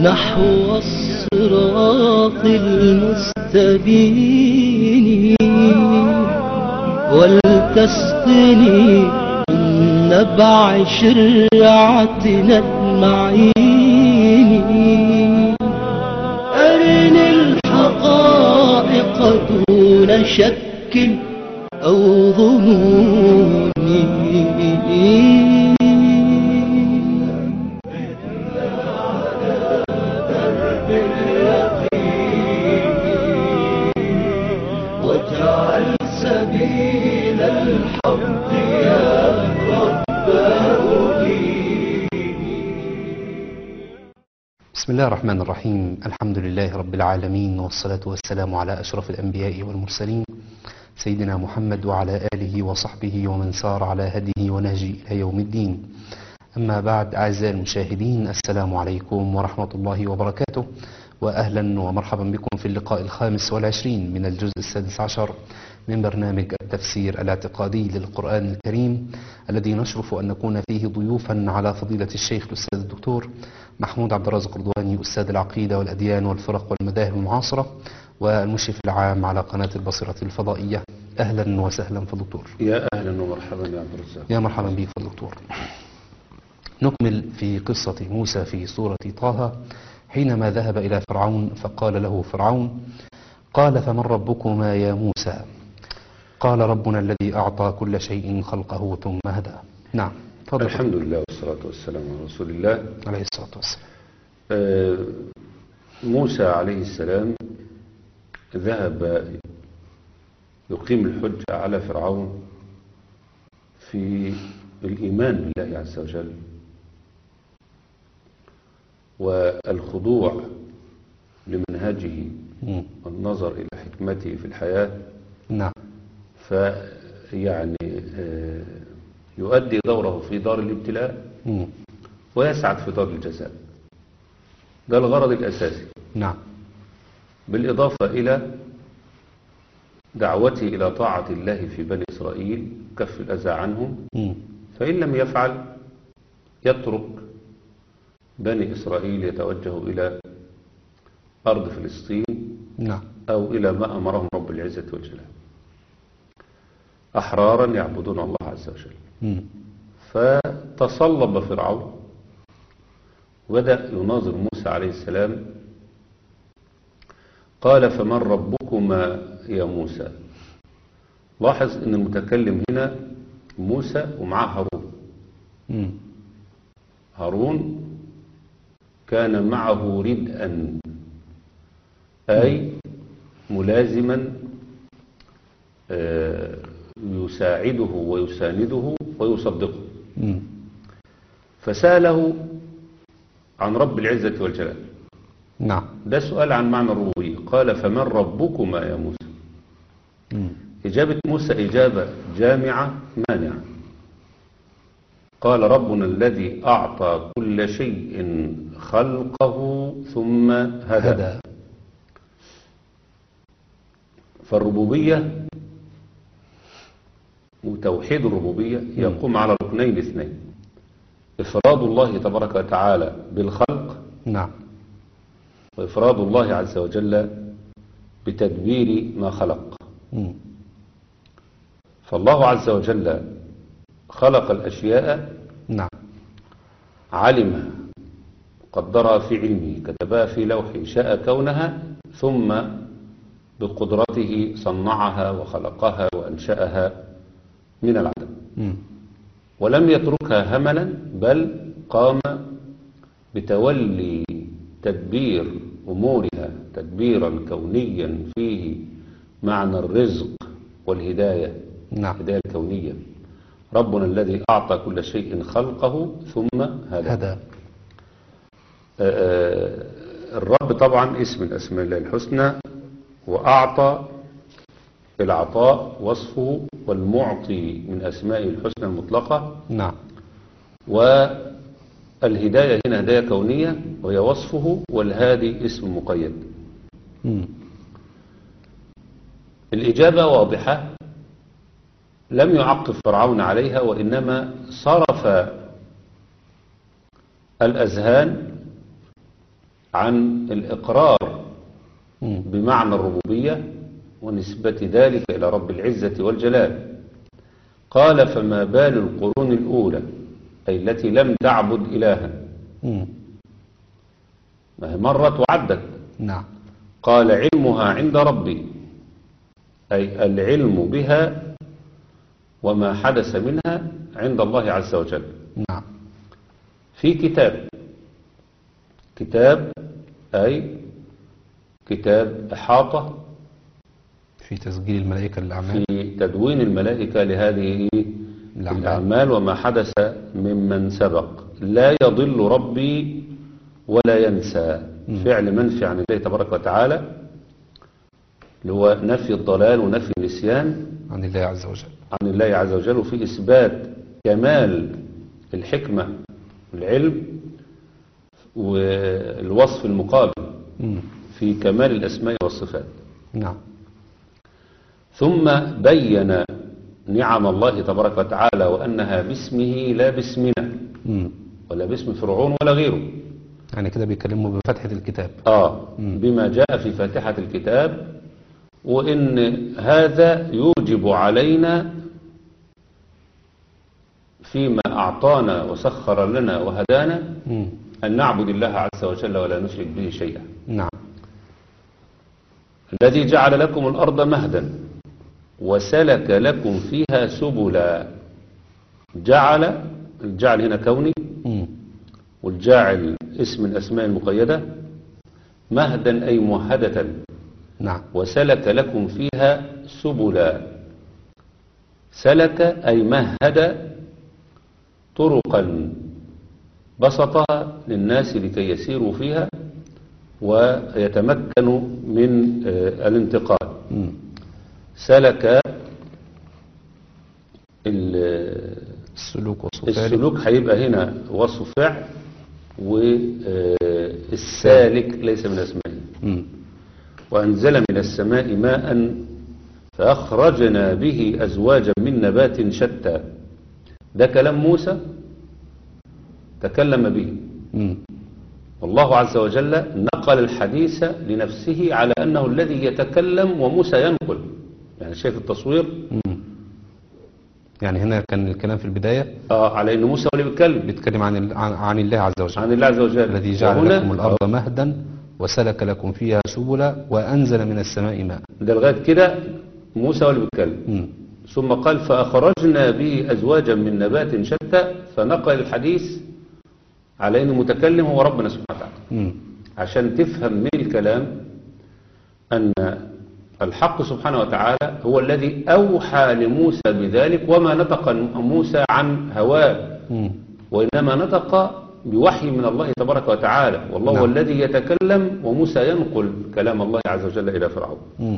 نحو الصراط المستبين ولتسقني من نبع شرعتنا المعين أرني الحقائق دون شك أو ظنون واجعل سبيل الحق يا رب بسم الله الرحمن الرحيم الحمد لله رب العالمين والصلاة والسلام على أشرف الأنبياء والمرسلين سيدنا محمد وعلى آله وصحبه ومن سار على هديه ونهجه إلى يوم الدين أما بعد أعزائي المشاهدين السلام عليكم ورحمة الله وبركاته وأهلا ومرحبا بكم في اللقاء الخامس والعشرين من الجزء السادس عشر من برنامج التفسير الاعتقادي للقرآن الكريم الذي نشرف أن نكون فيه ضيوفا على فضيلة الشيخ الأستاذ الدكتور محمود عبد الرازق رضواني أستاذ العقيدة والأديان والفرق والمذاهب المعاصرة والمشرف العام على قناة البصيرة الفضائية أهلا وسهلا في الدكتور يا اهلا ومرحبا يا عبد الرزاق يا مرحبا بك في الدكتور نكمل في قصة موسى في سورة طه حينما ذهب إلى فرعون فقال له فرعون قال فمن ربكما يا موسى قال ربنا الذي أعطى كل شيء خلقه ثم هدى نعم تفضل الحمد لله والصلاة والسلام على رسول الله عليه الصلاة والسلام آه، موسى عليه السلام ذهب يقيم الحجة على فرعون في الإيمان بالله عز وجل والخضوع لمنهجه مم. والنظر إلى حكمته في الحياة نعم فيعني آه، يؤدي دوره في دار الابتلاء مم. ويسعد في دار الجزاء ده الغرض الأساسي نعم بالإضافة إلى دعوته إلى طاعة الله في بني إسرائيل كف الأذى عنهم مم. فإن لم يفعل يترك بني إسرائيل يتوجه إلى أرض فلسطين نعم أو إلى ما أمرهم رب العزة والجلال أحرارا يعبدون الله عز وجل مم. فتصلب فرعون وبدأ يناظر موسى عليه السلام قال فمن ربكما يا موسى لاحظ ان المتكلم هنا موسى ومعاه هارون مم. هارون كان معه ردءا أي ملازما آه، يساعده ويسانده ويصدقه مم. فسأله عن رب العزة والجلال نعم ده سؤال عن معنى الربوبية قال فمن ربكما يا موسى مم. إجابة موسى إجابة جامعة مانعة قال ربنا الذي أعطى كل شيء خلقه ثم هدى, هدى فالربوبية وتوحيد الربوبية يقوم على ركنين اثنين إفراد الله تبارك وتعالى بالخلق نعم وإفراد الله عز وجل بتدبير ما خلق مم. فالله عز وجل خلق الأشياء نعم علمها قدرها في علمه كتبها في لوحه شاء كونها ثم بقدرته صنعها وخلقها وأنشأها من العدم مم. ولم يتركها هملا بل قام بتولي تدبير أمورها تدبيرا كونيا فيه معنى الرزق والهداية نعم الهداية الكونية ربنا الذي أعطى كل شيء خلقه ثم هدى هدى آه، الرب طبعا اسم من أسماء الله الحسنى وأعطى العطاء وصفه والمعطي من أسمائه الحسنى المطلقة نعم والهداية هنا هداية كونية وهي وصفه والهادي اسم مقيد مم. الإجابة واضحة لم يعقب فرعون عليها وإنما صرف الأذهان عن الإقرار مم. بمعنى الربوبية ونسبة ذلك إلى رب العزة والجلال قال فما بال القرون الأولى أي التي لم تعبد إلها مم. ما هي مرت وعدت نعم قال علمها عند ربي أي العلم بها وما حدث منها عند الله عز وجل نعم في كتاب كتاب أي كتاب إحاطة في تسجيل الملائكة للأعمال في تدوين الملائكة لهذه الأعمال. الأعمال وما حدث ممن سبق لا يضل ربي ولا ينسى فعل منفي عن الله تبارك وتعالى اللي هو نفي الضلال ونفي النسيان عن الله عز وجل عن الله عز وجل وفي إثبات كمال الحكمة والعلم والوصف المقابل مم. في كمال الأسماء والصفات نعم ثم بين نعم الله تبارك وتعالى وأنها باسمه لا باسمنا مم. ولا باسم فرعون ولا غيره يعني كده بيكلموا بفتحة الكتاب آه بما جاء في فاتحة الكتاب وإن هذا يوجب علينا فيما أعطانا وسخر لنا وهدانا مم. أن نعبد الله عز وجل ولا نشرك به شيئا نعم الذي جعل لكم الأرض مهدا وسلك لكم فيها سبلا جعل الجعل هنا كوني مم. والجاعل اسم الأسماء المقيدة مهدا أي مهدة نعم وسلك لكم فيها سبلا سلك أي مهد طرقا بسطها للناس لكي يسيروا فيها ويتمكنوا من آه، الانتقال مم. سلك ال- السلوك وصف ذلك السلوك هيبقى هنا وصف فعل والسالك ليس من اسمائه مم. وأنزل من السماء ماء فأخرجنا به أزواجا من نبات شتى ده كلام موسى تكلم به مم. والله عز وجل نقل الحديث لنفسه على أنه الذي يتكلم وموسى ينقل يعني شايف التصوير مم. يعني هنا كان الكلام في البداية آه على أن موسى هو اللي بيتكلم بيتكلم عن ال- عن عن الله عز وجل عن الله عز وجل الذي جعل وهنا- لكم الأرض مهدا وسلك لكم فيها سبلا وأنزل من السماء ماء ده لغاية كده موسى هو اللي بيتكلم مم. ثم قال فأخرجنا به أزواجا من نبات شتى فنقل الحديث على أن المتكلم هو ربنا سبحانه وتعالى مم. عشان تفهم من الكلام أن الحق سبحانه وتعالى هو الذي أوحى لموسى بذلك وما نطق موسى عن هواه مم. وإنما نطق بوحي من الله تبارك وتعالى والله هو نعم. الذي يتكلم وموسى ينقل كلام الله عز وجل إلى فرعون مم.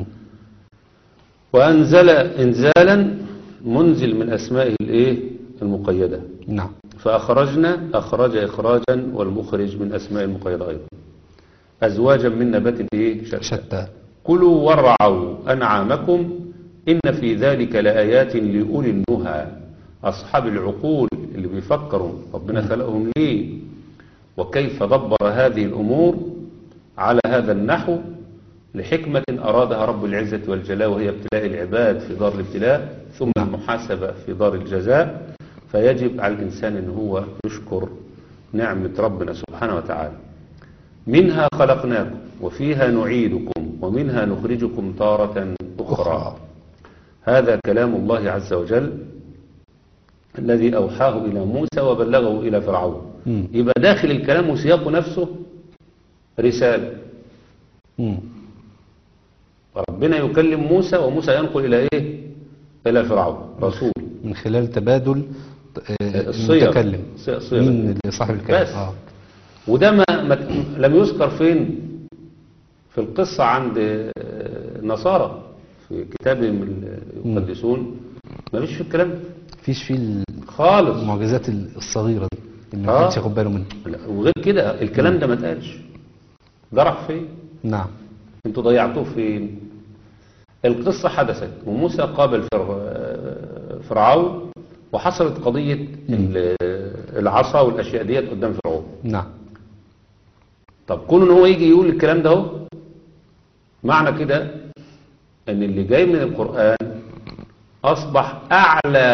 وأنزل إنزالا منزل من أسمائه الإيه المقيدة نعم فأخرجنا أخرج إخراجا والمخرج من أسماء المقيدة أيضا أزواجا من نبات إيه شتى شتى كلوا وارعوا أنعامكم إن في ذلك لآيات لأولي النهى أصحاب العقول اللي بيفكروا ربنا خلقهم ليه وكيف دبر هذه الأمور على هذا النحو لحكمة أرادها رب العزة والجلال وهي ابتلاء العباد في دار الابتلاء ثم المحاسبة في دار الجزاء فيجب على الإنسان أن هو يشكر نعمة ربنا سبحانه وتعالى منها خلقناكم وفيها نعيدكم ومنها نخرجكم تارة أخرى أخرى. هذا كلام الله عز وجل الذي أوحاه إلى موسى وبلغه إلى فرعون مم. يبقى داخل الكلام وسياقه نفسه رسالة مم. ربنا يكلم موسى وموسى ينقل إلى إيه إلى فرعون رسول من خلال تبادل آه، الصيغ. المتكلم صيغ- صيغ. مين اللي صاحب الكلام بس. آه. وده ما ما لم يذكر فين في القصة عند آه، النصارى في كتابهم القديسون ما فيش في الكلام ده فيش فيه خالص المعجزات الصغيرة دي اللي ما آه. كانش ياخد باله منها لا، وغير كده الكلام ده ما اتقالش ده راح فين نعم انتوا ضيعتوه فين القصة حدثت وموسى قابل فر- فرعون وحصلت قضية ال- العصا والأشياء ديت قدام فرعون نعم طب كون ان هو يجي يقول الكلام ده اهو معنى كده ان اللي جاي من القرآن اصبح اعلى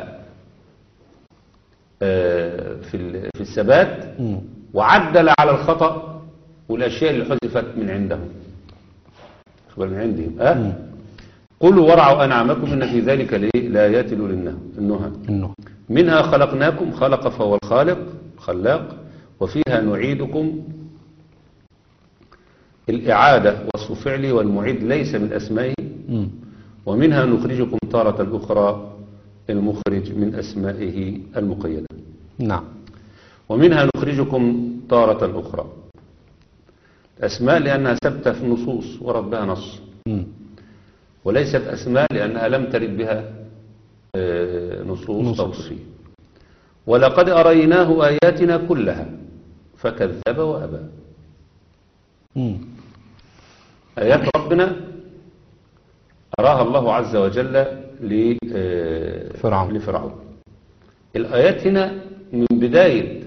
آه، في ال- في الثبات مم. وعدل على الخطأ والاشياء اللي حذفت من عندهم خبر من عندهم مم. أه؟ قلوا ورعوا انعامكم ان في ذلك لإيه؟ لايات لاولي النهى النهى إنه منها خلقناكم خلق فهو الخالق خلاق وفيها نعيدكم الإعادة وصف فعلي والمعيد ليس من أسمائه مم. ومنها نخرجكم تارة أخرى المخرج من أسمائه المقيدة نعم ومنها نخرجكم تارة أخرى أسماء لأنها ثابتة في النصوص ورد بها نص مم. وليست أسماء لأنها لم ترد بها آه، نصوص نصوص. توصيفية ولقد أريناه آياتنا كلها فكذب وأبى مم. آيات ربنا أراها الله عز وجل ل- آه، فرعون. لفرعون الآيات هنا من بداية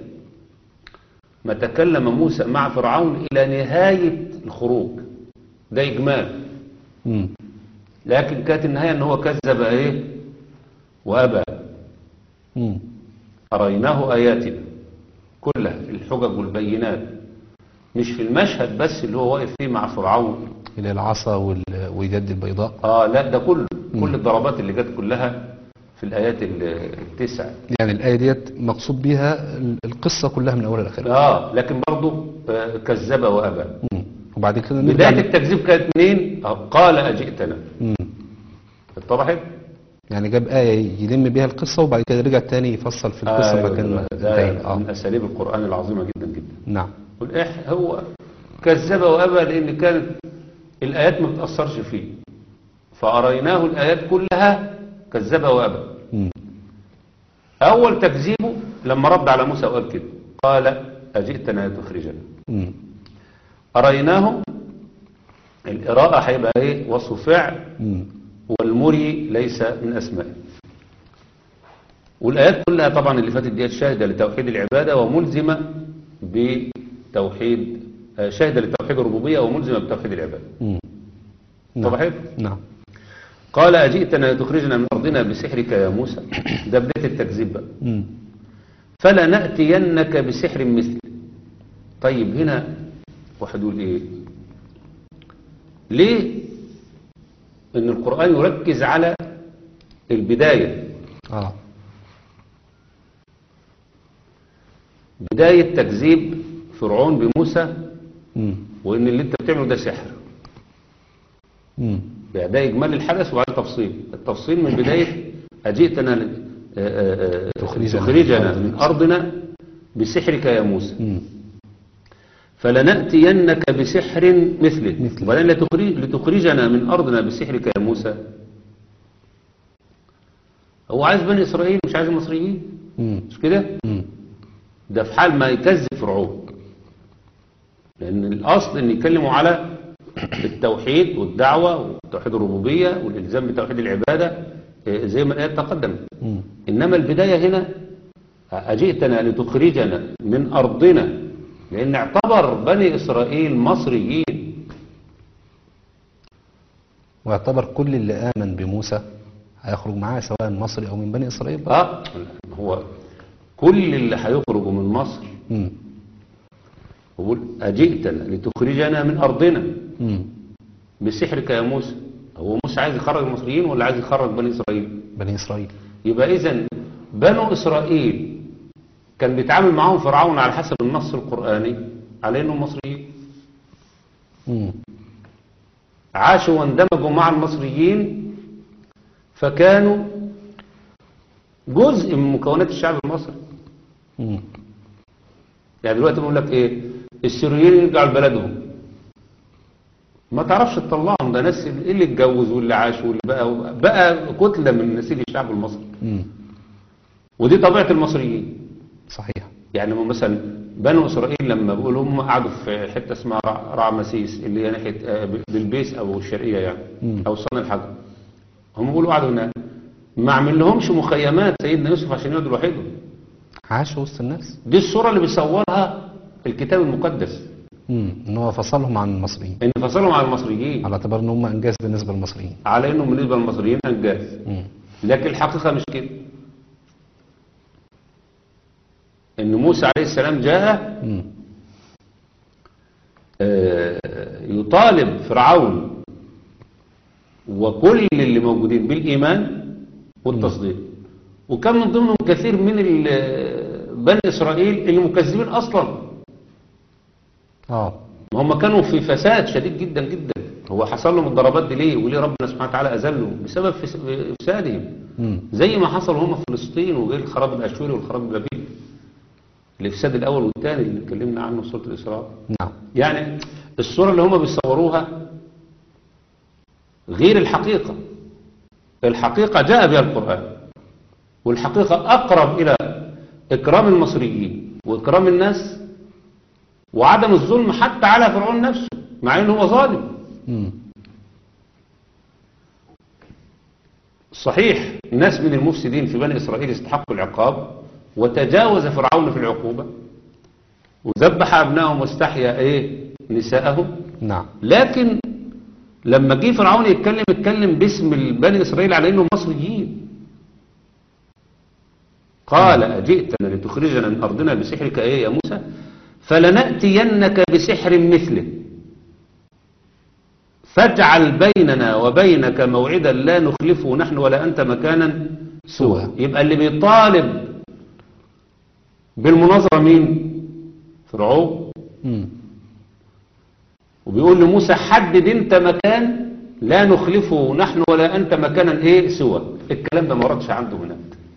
ما تكلم موسى مع فرعون إلى نهاية الخروج ده إجمال مم. لكن كانت النهاية أن هو كذب إيه وأبى مم. أريناه آياتنا كلها الحجج والبينات مش في المشهد بس اللي هو واقف فيه مع فرعون إلى العصا وال- ويد البيضاء آه لا ده كله مم. كل الضربات اللي جت كلها في الآيات ال- التسع يعني الآية ديت مقصود بيها ال- القصة كلها من أولها لآخرها آه لكن برضه آه كذب وأبى مم. وبعد كده نرجع بداية ل- التكذيب كانت منين؟ آه قال أجئتنا مم. اتضحت؟ يعني جاب آية يلم بيها القصة وبعد كده رجع تاني يفصل في القصة أيوة مكان ما ده انتهينا اه من أساليب القرآن العظيمة جدا جدا نعم والإح هو كذب وأبى لأن كانت الآيات ما بتأثرش فيه فأريناه الآيات كلها كذب وأبى مم. أول تكذيبه لما رد على موسى وقال كده قال أجئتنا لتخرجنا مم. أريناه القراءة هيبقى إيه وصف فعل مم. والمري ليس من أسمائه والآيات كلها طبعا اللي فاتت ديت شاهدة لتوحيد العبادة وملزمة بتوحيد آه، شاهدة لتوحيد الربوبية وملزمة بتوحيد العبادة مم. نعم. طبعا نعم قال أجئتنا لتخرجنا من أرضنا بسحرك يا موسى ده بداية التكذيب بقى مم. فلنأتينك بسحر مثله طيب هنا واحد يقول ايه ليه ان القرآن يركز على البداية اه بداية تكذيب فرعون بموسى مم. وان اللي انت بتعمله ده سحر مم. يعني ده اجمال الحدث وبعدين تفصيل التفصيل من بداية اجئتنا ل- آه، آه، آه، تخرجنا تخرجنا من من ارضنا بسحرك يا موسى مم. فلنأتينك بسحر مثله مثله. وبعدين لتخرج لتخرجنا من أرضنا بسحرك يا موسى هو عايز بني إسرائيل مش عايز المصريين مم. مش كده مم. ده في حال ما يكذب فرعون لأن الأصل أن يتكلموا على التوحيد والدعوة وتوحيد الربوبية والإلزام بتوحيد العبادة آه، زي ما الآيات تقدمت مم. إنما البداية هنا أجئتنا لتخرجنا من أرضنا لأن اعتبر بني إسرائيل مصريين واعتبر كل اللي آمن بموسى هيخرج معاه سواء مصري أو من بني إسرائيل بقى. آه هو كل اللي هيخرجوا من مصر مم. يقول أجئتنا لتخرجنا من أرضنا مم. بسحرك يا موسى هو موسى عايز يخرج المصريين ولا عايز يخرج بني إسرائيل بني إسرائيل يبقى إذا بنو إسرائيل كان بيتعامل معاهم فرعون على حسب النص القرآني على إنهم مصريين مم. عاشوا واندمجوا مع المصريين فكانوا جزء من مكونات الشعب المصري مم. يعني دلوقتي بيقول لك ايه السوريين يرجعوا لبلدهم ما تعرفش تطلعهم ده ناس ايه اللي اتجوز واللي عاش واللي بقى بقى كتله من نسيج الشعب المصري مم. ودي طبيعه المصريين صحيح يعني هم مثلا بنو اسرائيل لما بيقولوا هم قعدوا في حته اسمها رع- رعمسيس اللي هي ناحيه آه، بلبيس او الشرقيه يعني مم. او صنع الحجر هم بيقولوا قعدوا هناك ما عمل لهمش مخيمات سيدنا يوسف عشان يقعدوا لوحدهم عاشوا وسط الناس دي الصوره اللي بيصورها الكتاب المقدس امم ان هو فصلهم عن المصريين ان فصلهم عن المصريين على اعتبار ان هم انجاز بالنسبه للمصريين على انه بالنسبه للمصريين انجاز امم لكن الحقيقه مش كده ان موسى عليه السلام جاء امم آه، يطالب فرعون وكل اللي موجودين بالإيمان والتصديق وكان من ضمنهم كثير من ال- بني إسرائيل اللي مكذبين أصلا اه هم كانوا في فساد شديد جدا جدا هو حصل لهم الضربات دي ليه وليه ربنا سبحانه وتعالى أذلهم بسبب فس- فسادهم امم زي ما حصل هم في فلسطين وغير الخراب الأشوري والخراب البابلي الإفساد الأول والثاني اللي اتكلمنا عنه في سورة الإسراء نعم يعني الصورة اللي هم بيصوروها غير الحقيقة الحقيقة جاء بها القرآن والحقيقة أقرب إلى إكرام المصريين وإكرام الناس وعدم الظلم حتى على فرعون نفسه مع أنه هو ظالم امم صحيح ناس من المفسدين في بني إسرائيل استحقوا العقاب وتجاوز فرعون في العقوبة وذبح أبنائهم واستحيا إيه نساءهم نعم لكن لما جه فرعون يتكلم اتكلم باسم بني إسرائيل على إنهم مصريين قال أجئتنا لتخرجنا من أرضنا بسحرك إيه يا موسى فلنأتينك بسحر مثله فاجعل بيننا وبينك موعدا لا نخلفه نحن ولا أنت مكانا سوى يبقى اللي بيطالب بالمناظرة مين فرعون امم وبيقول لموسى حدد انت مكان لا نخلفه نحن ولا انت مكانا ايه سوى الكلام ده ما وردش عنده هناك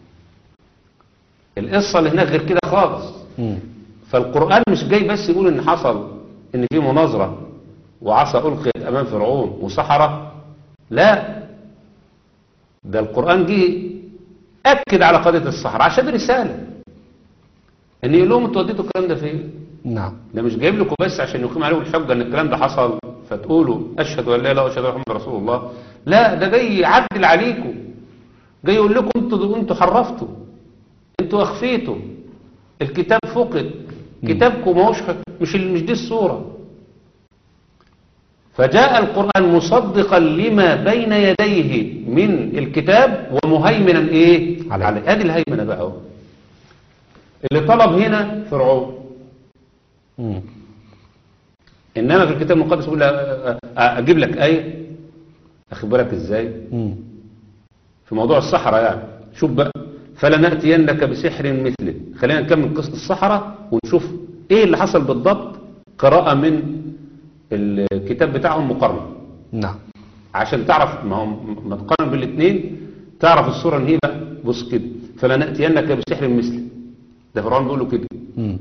القصة اللي هناك غير كده خالص امم فالقرآن مش جاي بس يقول ان حصل ان في مناظرة وعصا ألقيت أمام فرعون وسحرة لا ده القرآن جه أكد على قضية السحرة عشان رسالة ان يقول لهم انتوا وديتوا الكلام ده فين نعم ده مش جايب لكم بس عشان يقيم عليكم الحجة ان الكلام ده حصل فتقولوا اشهد ان لا اله الا الله واشهد ان محمد رسول الله لا ده جاي يعدل عليكم جاي يقول لكم انتوا انتوا حرفتوا انتوا اخفيتوا الكتاب فقد كتابكم ماهوش مش مش دي الصورة فجاء القرآن مصدقا لما بين يديه من الكتاب ومهيمنا ايه عليه. عليه ادي الهيمنة بقى اهو اللي طلب هنا فرعون امم انما في الكتاب المقدس يقول لا- اجيب لك ايه اخد بالك ازاي امم في موضوع الصحراء يعني شوف بقى فلناتينك بسحر مثله خلينا نكمل قصه الصحراء ونشوف ايه اللي حصل بالضبط قراءه من الكتاب بتاعهم مقارنه نعم عشان تعرف ما هو ما تقارن بالاثنين تعرف الصوره ان هي بقى بص كده فلناتينك بسحر مثله ده فرعون بيقول له كده امم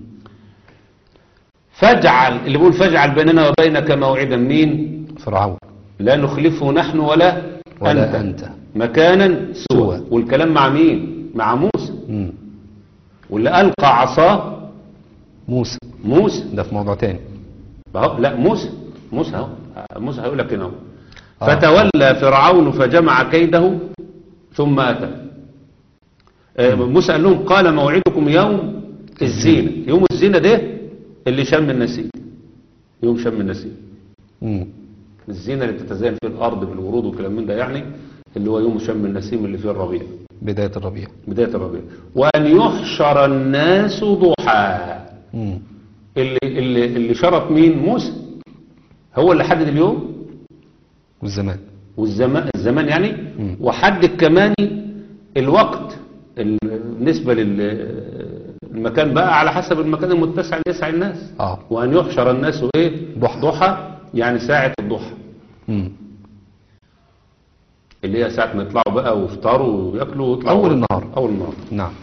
فاجعل اللي بيقول فاجعل بيننا وبينك موعدا مين فرعون لا نخلفه نحن ولا, ولا أنت. مكانا سوى سوى. والكلام مع مين مع موسى امم واللي ألقى عصاه موسى موسى ده في موضوع تاني بهو لا موسى موسى اهو موسى هيقول لك هنا اهو. آه. فتولى فرعون فجمع كيده ثم أتى آه، موسى قال لهم قال موعدكم يوم الزينة يوم الزينة ده اللي شم النسيم يوم شم النسيم امم الزينة اللي بتتزين فيه الأرض بالورود وكلام من ده يعني اللي هو يوم شم النسيم اللي فيه الربيع بداية الربيع بداية الربيع وأن يحشر الناس ضحى امم اللي, اللي, اللي شرط مين موسى هو اللي حدد اليوم والزمان والزمان الزمان يعني مم. وحدد كمان الوقت ال- بالنسبة للمكان بقى على حسب المكان المتسع اللي يسع الناس اه وأن يحشر الناس إيه ضحى. ضحى يعني ساعة الضحى امم اللي هي ساعة ما يطلعوا بقى ويفطروا وياكلوا ويطلعوا أول النهار. أول النهار نعم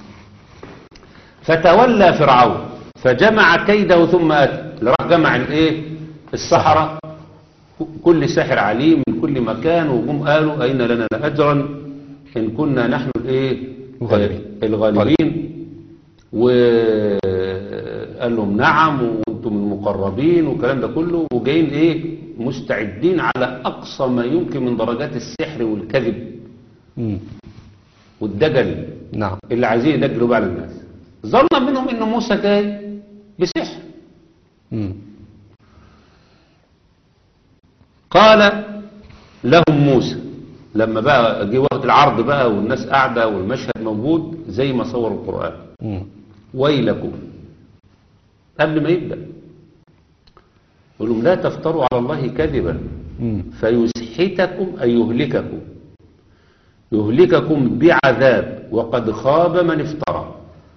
فتولى فرعون فجمع كيده ثم أتى اللي راح جمع الايه السحرة كل ساحر عليم من كل مكان وهم قالوا أين لنا لأجرا إن كنا نحن الايه الغالبين. آه، الغالبين وقال لهم نعم وانتم المقربين والكلام ده كله وجايين ايه مستعدين على أقصى ما يمكن من درجات السحر والكذب امم والدجل نعم اللي عايزين يدجلوا بقى على الناس ظن منهم ان موسى جاي بسحر امم قال لهم موسى لما بقى جه وقت العرض بقى والناس قاعدة والمشهد موجود زي ما صور القرآن مم. ويلكم قبل ما يبدأ يقول لهم لا تفتروا على الله كذبا مم. فيسحتكم أي يهلككم يهلككم بعذاب وقد خاب من افترى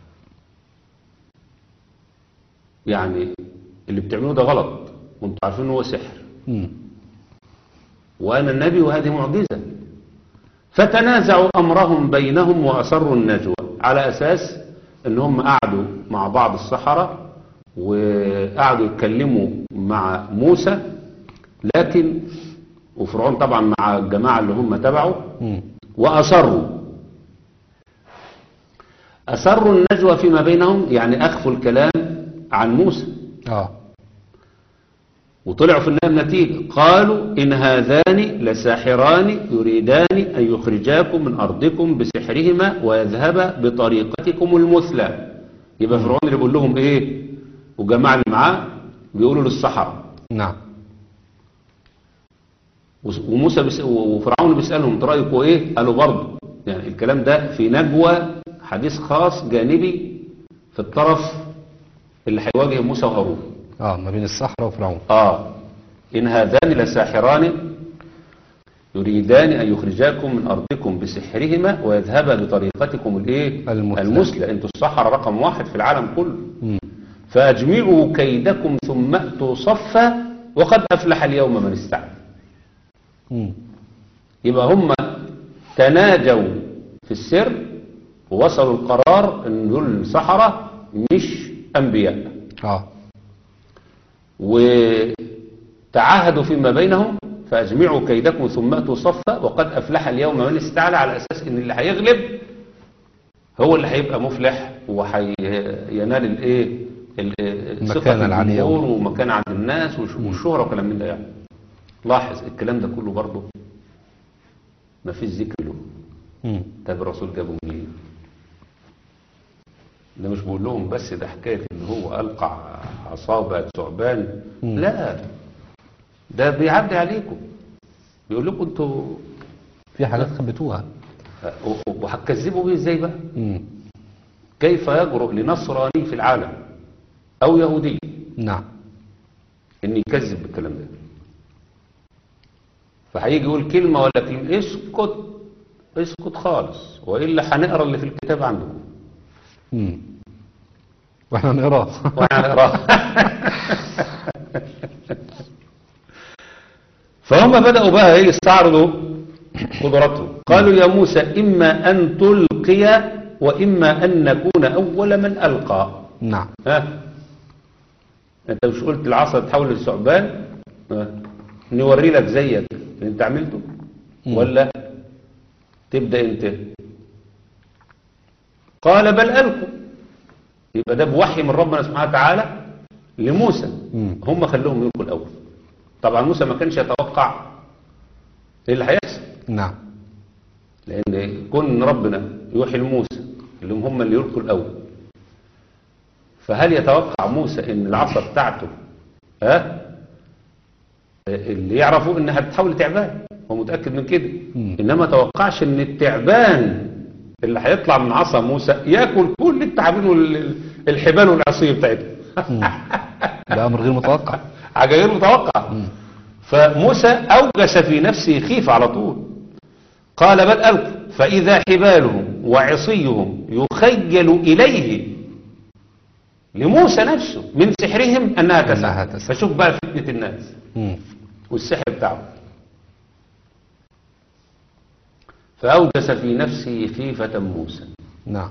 يعني اللي بتعملوه ده غلط وانتوا عارفين هو سحر مم. وأنا النبي وهذه معجزة فتنازعوا أمرهم بينهم وأسروا النجوى على أساس أنهم قعدوا مع بعض السحرة وقعدوا يتكلموا مع موسى لكن وفرعون طبعا مع الجماعة اللي هم تبعه مم. وأسروا أسروا النجوى فيما بينهم يعني أخفوا الكلام عن موسى اه وطلعوا في النهاية النتيجة قالوا إن هذان لساحران يريدان أن يخرجاكم من أرضكم بسحرهما ويذهبا بطريقتكم المثلى يبقى فرعون اللي بيقول لهم إيه وجماعة اللي معاه بيقولوا للسحرة نعم وس- وموسى بس وفرعون بيسألهم "أنتوا رأيكم إيه قالوا برضه يعني الكلام ده في نجوى حديث خاص جانبي في الطرف اللي هيواجه موسى وهارون اه ما بين الصحراء وفرعون آه إن هذان لساحران يريدان أن يخرجاكم من أرضكم بسحرهما ويذهبا بطريقتكم الإيه؟ المثلى. المثلى أنتوا السحرة رقم واحد في العالم كله مم. فأجمعوا كيدكم ثم أتوا صفا وقد أفلح اليوم من استعد مم. يبقى هم تناجوا في السر ووصلوا القرار أن دول السحرة مش أنبياء اه وتعاهدوا فيما بينهم فأجمعوا كيدكم ثم أتوا صفا وقد أفلح اليوم من استعلى على أساس إن اللي هيغلب هو اللي هيبقى مفلح وهينال الايه ال- المكانة ثقة العالية الجمهور ومكان عند الناس وش- والشهرة وكلام من ده يعني لاحظ الكلام ده كله برضه ما فيش ذكر له مم. طب الرسول جابه منين ده مش بقول لهم بس ده حكاية ان هو ألقى عصاه بقت ثعبان مم. لا ده بيعدي عليكم بيقول لكم انتوا في حاجات خبتوها و- و- وهتكذبوا بيه ازاي بقى مم. كيف يجرؤ لنصراني في العالم او يهودي نعم ان يكذب بالكلام ده فهيجي يقول كلمة ولا كلمة اسكت اسكت خالص وإلا هنقرا اللي في الكتاب عندكم مم. واحنا نقراه واحنا هنقراه فهم بدأوا بقى ايه يستعرضوا قدراتهم قالوا يا موسى إما أن تلقي وإما أن نكون أول من ألقى نعم ها انت مش قلت العصا تحول للثعبان ها؟ نوري لك زيك اللي انت عملته مم. ولا تبدأ انت قال بل ألقوا يبقى ده بوحي من ربنا سبحانه وتعالى لموسى مم. هم خلوهم يلقوا الأول طبعا موسى ما كانش يتوقع ايه اللي هيحصل نعم لأن كون ربنا يوحي لموسى اللي هم هم اللي يلقوا الأول فهل يتوقع موسى ان العصا بتاعته ها اللي يعرفوا انها بتحول تعبان هو متأكد من كده مم. انما توقعش ان التعبان اللي هيطلع من عصا موسى ياكل كل التعابين والحبال والعصية بتاعته مم. ده امر غير متوقع حاجة غير متوقعة مم. فموسى أوجس في نفسه خيفة على طول قال بل ألقوا فإذا حبالهم وعصيهم يخيل إليه لموسى نفسه من سحرهم أنها أنها تسعى تسعى. فشوف بقى فتنة الناس مم. والسحر بتاعه فأوجس في نفسه خيفة موسى نعم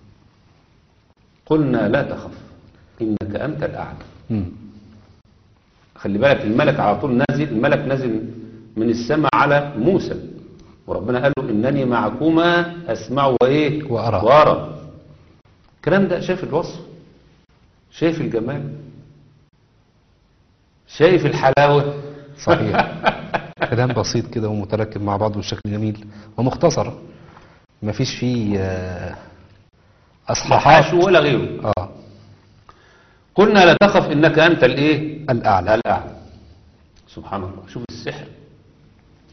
قلنا لا تخف إنك أنت الأعلى مم. خلي بالك الملك على طول نازل الملك نازل من السماء على موسى وربنا قال له إنني معكما أسمع وإيه وأرى. وأرى الكلام ده شايف الوصف شايف الجمال شايف الحلاوة صحيح كلام بسيط كده ومتركب مع بعض بشكل جميل ومختصر مفيش فيه آه، لا اصحاحات حشو ولا غيره اه قلنا لا تخف إنك أنت الإيه الاعلى الأعلى سبحان الله شوف السحر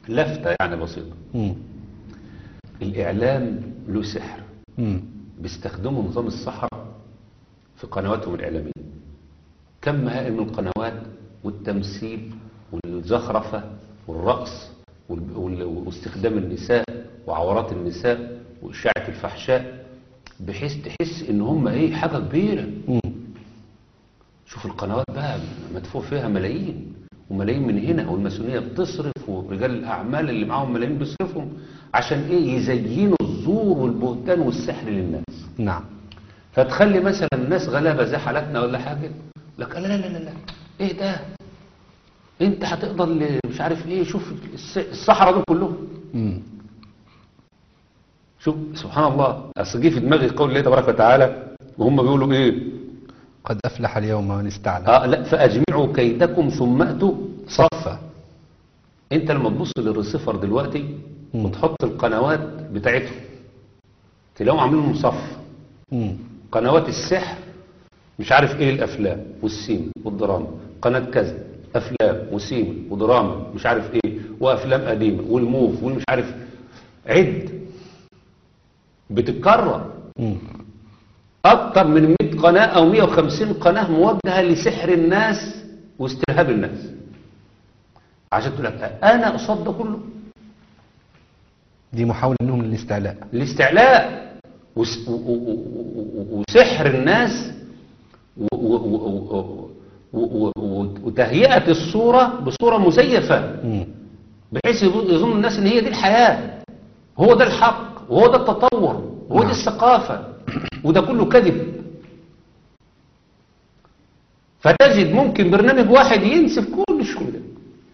لفتة يعني بسيطة مم. الإعلام له سحر مم. بيستخدموا نظام الصحراء في قنواتهم الإعلامية كم هائل من القنوات والتمثيل والزخرفة والرقص وال- وال- واستخدام النساء وعورات النساء وإشاعة الفحشاء بحيث تحس إن هم إيه حاجة كبيرة مم. شوف القنوات بقى مدفوع فيها ملايين وملايين من هنا والماسونية بتصرف ورجال الأعمال اللي معاهم ملايين بيصرفهم عشان إيه يزينوا الزور والبهتان والسحر للناس نعم فتخلي مثلا الناس غلابة زي حالتنا ولا حاجة لك لا لا لا لا لا ايه ده انت هتقدر ل- مش عارف ايه شوف الس- الصحراء دول كلهم مم. شوف سبحان الله اصل جه في دماغي قول الله تبارك وتعالى وهم بيقولوا ايه قد أفلح اليوم من استعلى اه لا فاجمعوا كيدكم ثم اتوا صفا انت لما تبص للريسيفر دلوقتي مم. وتحط القنوات بتاعتهم تلاقيهم عاملين لهم صف مم. قنوات السحر مش عارف ايه الافلام والسينما والدراما قناة كذا افلام وسينما ودراما مش عارف ايه وافلام قديمة والموف والمش عارف عد بتتكرر مم. اكتر من 100 قناة او 150 قناة موجهة لسحر الناس واسترهاب الناس عشان تقول لك انا قصاد ده كله دي محاولة منهم للاستعلاء الاستعلاء وس- و- و- و- و- وسحر الناس و- و- و- و- و- و- وتهيئة الصورة بصورة مزيفة مم. بحيث يظن يظن الناس ان هي دي الحياة هو ده الحق وهو ده التطور وهو نعم. دي الثقافة وده كله كذب فتجد ممكن برنامج واحد ينسف كل الشغل ده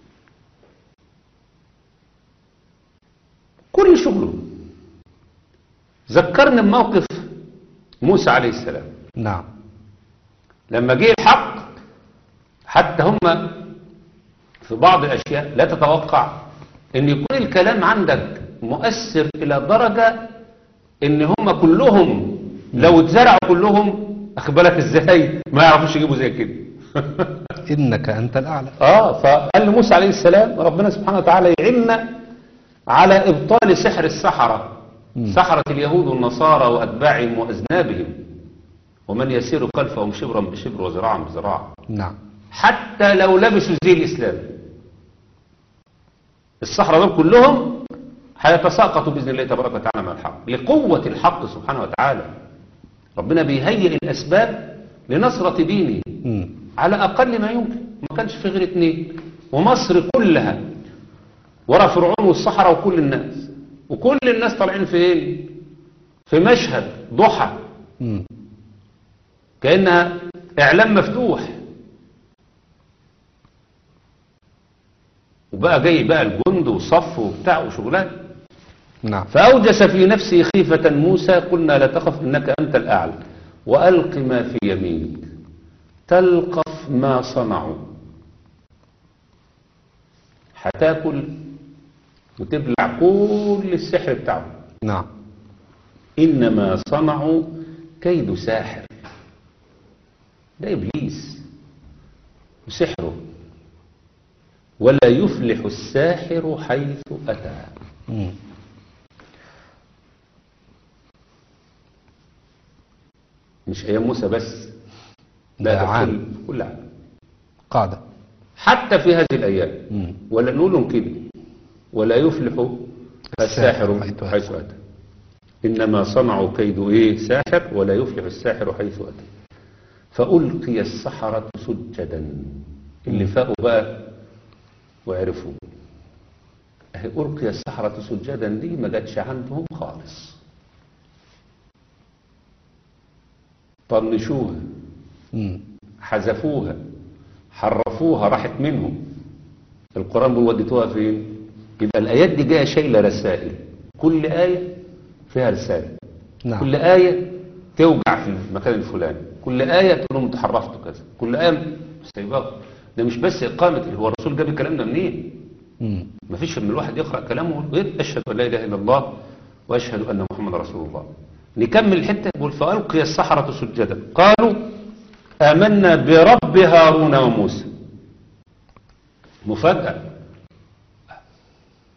كل شغله ذكرني بموقف موسى عليه السلام نعم لما جه الحق حتى هم في بعض الأشياء لا تتوقع ان يكون الكلام عندك مؤثر إلى درجة ان هم كلهم لو اتزرعوا كلهم أخبرك ازاي ما يعرفوش يجيبوا زي كده إنك أنت الأعلى اه فقال لموسى عليه السلام ربنا سبحانه وتعالى يعيننا على إبطال سحر السحرة مم. سحرة اليهود والنصارى وأتباعهم وأذنابهم ومن يسير خلفهم شبرا بشبر وذراعا بذراع نعم حتى لو لبسوا زي الإسلام الصحراء دول كلهم هيتساقطوا بإذن الله تبارك وتعالى مع الحق لقوة الحق سبحانه وتعالى ربنا بيهيئ الأسباب لنصرة دينه مم. على أقل ما يمكن ما كانش في غير اتنين ومصر كلها ورا فرعون والصحراء وكل الناس وكل الناس طالعين فين في مشهد ضحى مم. كأنها إعلام مفتوح وبقى جاي بقى الجند وصف وبتاع وشغلان نعم فأوجس في نفسه خيفة موسى قلنا لا تخف إنك أنت الأعلى وألق ما في يمينك تلقف ما صنعوا هتاكل وتبلع كل السحر بتاعه نعم إنما صنعوا كيد ساحر ده إبليس وسحره ولا يفلح الساحر حيث أتى مم. مش أيام موسى بس ده ده عام. كل كل عام قاعدة حتى في هذه الأيام مم. ولا نقول لهم كده ولا يفلح الساحر الساحر حيث حيث أتى إنما صنعوا كيد إيه ساحر ولا يفلح الساحر حيث أتى فألقي السحرة سجدا اللي فاقوا بقى وعرفوا أهي ألقي السحرة سجدا دي ما جاتش عندهم خالص طنشوها مم. حذفوها حرفوها راحت منهم القرآن بيقول وديتوها فين يبقى الآيات دي جاية شايلة رسائل كل آية فيها رسالة نعم كل آية توجع في المكان الفلاني كل آية تقول لهم تحرفتوا كذا كل آية سايباها ده مش بس إقامة هو الرسول جاب الكلام ده منين مم. ما فيش ان الواحد يقرأ كلامه ويقول أشهد أن لا إله إلا الله وأشهد أن محمد رسول الله نكمل الحتة يقول فألقي السحرة سجدا قالوا آمنا برب هارون وموسى مفاجأة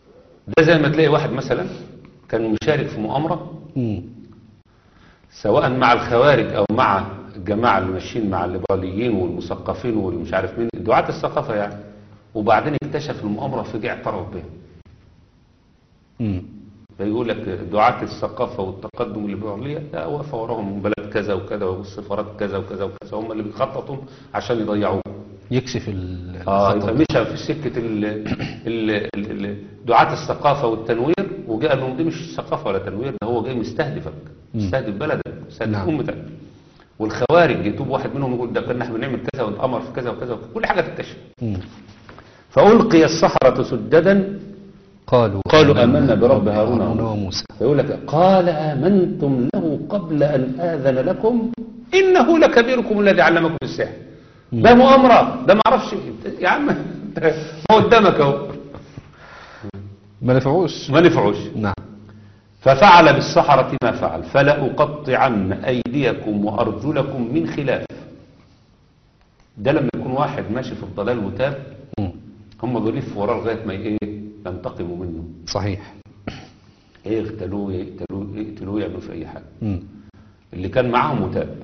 ده زي ما تلاقي واحد مثلا كان مشارك في مؤامرة مم. سواء مع الخوارج او مع الجماعة اللي ماشيين مع الليبراليين والمثقفين والمش عارف مين دعاة الثقافة يعني وبعدين اكتشف المؤامرة فجأة اعترف بها مم. فيقول لك دعاة الثقافة والتقدم الليبرالية لا واقفة وراهم بلد كذا وكذا والسفارات كذا وكذا وكذا هم اللي بيخططوا عشان يضيعوه يكشف ال- اه الخطأ يبقى مشى في سكة ال ال ال ال دعاة الثقافة والتنوير وجاء قال لهم دي مش ثقافة ولا تنوير ده هو جاي مستهدفك مستهدف بلدك مستهدف نعم. أمتك والخوارج يتوب واحد منهم يقول ده كنا احنا بنعمل كذا ونتأمر في كذا وكذا وكذا. كل حاجة تتكشف مم. فألقي السحرة سجدا قالوا قالوا آمنا برب هارون وموسى فيقول لك قال آمنتم له قبل أن آذن لكم إنه لكبيركم الذي علمكم السحر ده مؤامرة ده ما اعرفش يا عم هو قدامك اهو ما نفعوش ما نفعوش نعم ففعل بالسحرة ما فعل فلأقطعن أيديكم وأرجلكم من خلاف ده لما يكون واحد ماشي في الضلال وتاب مم. هم بيلفوا وراه لغاية ما ايه ينتقموا منه صحيح ايه يقتلوه يقتلوه يقتلوه يعملوا في أي حاجة مم. اللي كان معاهم وتاب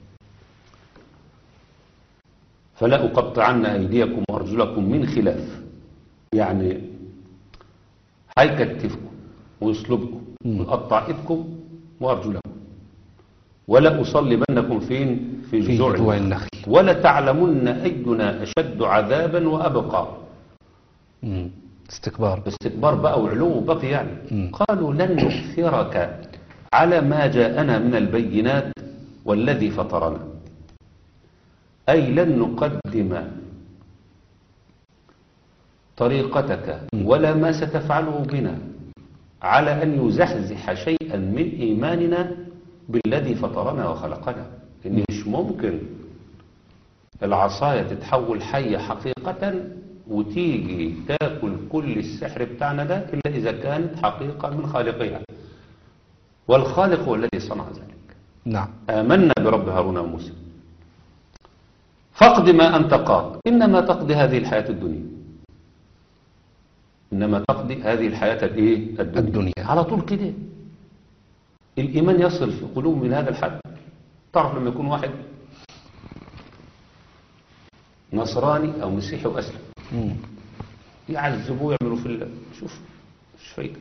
فلا أقطعن أيديكم وأرجلكم من خلاف يعني هيكتفكم ويصلبكم ويقطع إيدكم وأرجلكم ولا أصلبنكم فين في في جذوع جذوع النخل. النخل ولا تعلمن أينا أشد عذابا وأبقى مم. استكبار استكبار بقى وعلو وبقي يعني مم. قالوا لن نؤثرك على ما جاءنا من البينات والذي فطرنا أي لن نقدم طريقتك ولا ما ستفعله بنا على أن يزحزح شيئا من إيماننا بالذي فطرنا وخلقنا إن مش ممكن العصاية تتحول حية حقيقة وتيجي تاكل كل السحر بتاعنا ده إلا إذا كانت حقيقة من خالقها والخالق هو الذي صنع ذلك نعم آمنا برب هارون وموسى فاقض ما أنت قاض إنما تقضي هذه الحياة الدنيا إنما تقضي هذه الحياة الإيه؟ الدنيا. الدنيا. على طول كده الإيمان يصل في قلوب من هذا الحد تعرف لما يكون واحد نصراني أو مسيحي وأسلم مم. يعذبوه يعملوا في الله شوف مش فايدة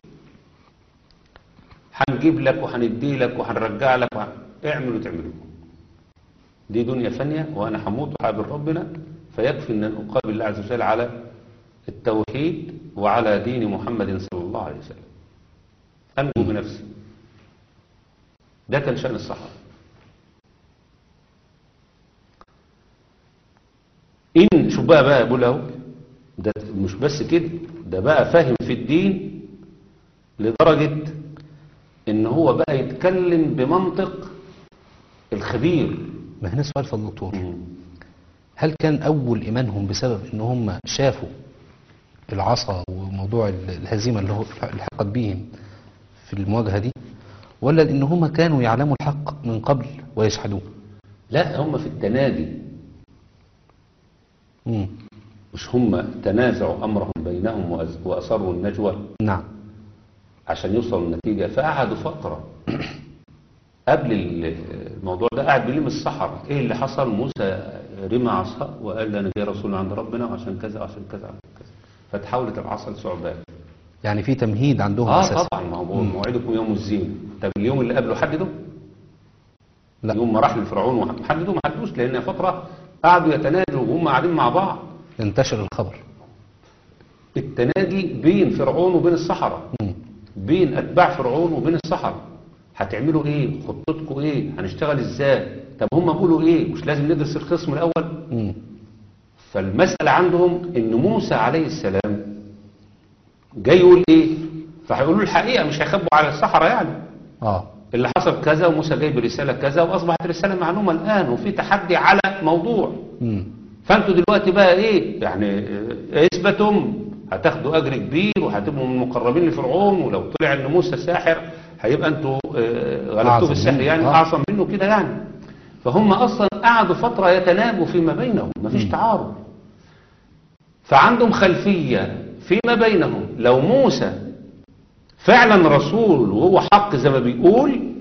هنجيب لك وهندي لك وهنرجع لك وهن... اعملوا تعملوا دي دنيا فانية وأنا هموت وهقابل ربنا فيكفي أن أقابل الله عز وجل على التوحيد وعلى دين محمد صلى الله عليه وسلم أنجو بنفسي ده كان شأن الصحابة إن شوف بقى بقى بقول اهو ده مش بس كده ده بقى فاهم في الدين لدرجة إن هو بقى يتكلم بمنطق الخبير ما هنا سؤال في الدكتور هل كان أول إيمانهم بسبب إن هم شافوا العصا وموضوع ال- الهزيمة اللي هو اللي حقت بيهم في المواجهة دي ولا إن هم كانوا يعلموا الحق من قبل ويشهدوه لا هم في التنادي مم. مش هم تنازعوا أمرهم بينهم وأز- وأصروا النجوى نعم عشان يوصلوا النتيجة فقعدوا فترة قبل ال- الموضوع ده قاعد بيلم السحر ايه اللي حصل موسى رمى عصا وقال ده انا جاي رسول عند ربنا وعشان كذا وعشان كذا وعشان كذا فتحولت العصا لثعبان يعني في تمهيد عندهم اه أساسا طبعا ما هو موعدكم يوم الزين طب اليوم اللي قبله حدده لا يوم ما راح لفرعون وحددوا ما حددوش لان فتره قعدوا يتنادوا وهم قاعدين مع بعض انتشر الخبر التنادي بين فرعون وبين الصحراء مم. بين اتباع فرعون وبين الصحراء هتعملوا ايه خطتكم ايه هنشتغل ازاي طب هم بيقولوا ايه مش لازم ندرس الخصم الاول مم. فالمسألة عندهم ان موسى عليه السلام جاي يقول ايه فهيقولوا الحقيقة مش هيخبوا على الصحراء يعني اه اللي حصل كذا وموسى جاي برسالة كذا واصبحت رسالة معلومة الان وفي تحدي على موضوع مم. فانتوا دلوقتي بقى ايه يعني آه، اثبتم هتاخدوا اجر كبير وهتبقوا من المقربين لفرعون ولو طلع ان موسى ساحر هيبقى انتوا آه، غلبتوه أعظم بالسحر منه، يعني آه. اعظم منه كده يعني فهم اصلا قعدوا فتره يتناجوا فيما بينهم مفيش تعارض فعندهم خلفيه فيما بينهم لو موسى فعلا رسول وهو حق زي ما بيقول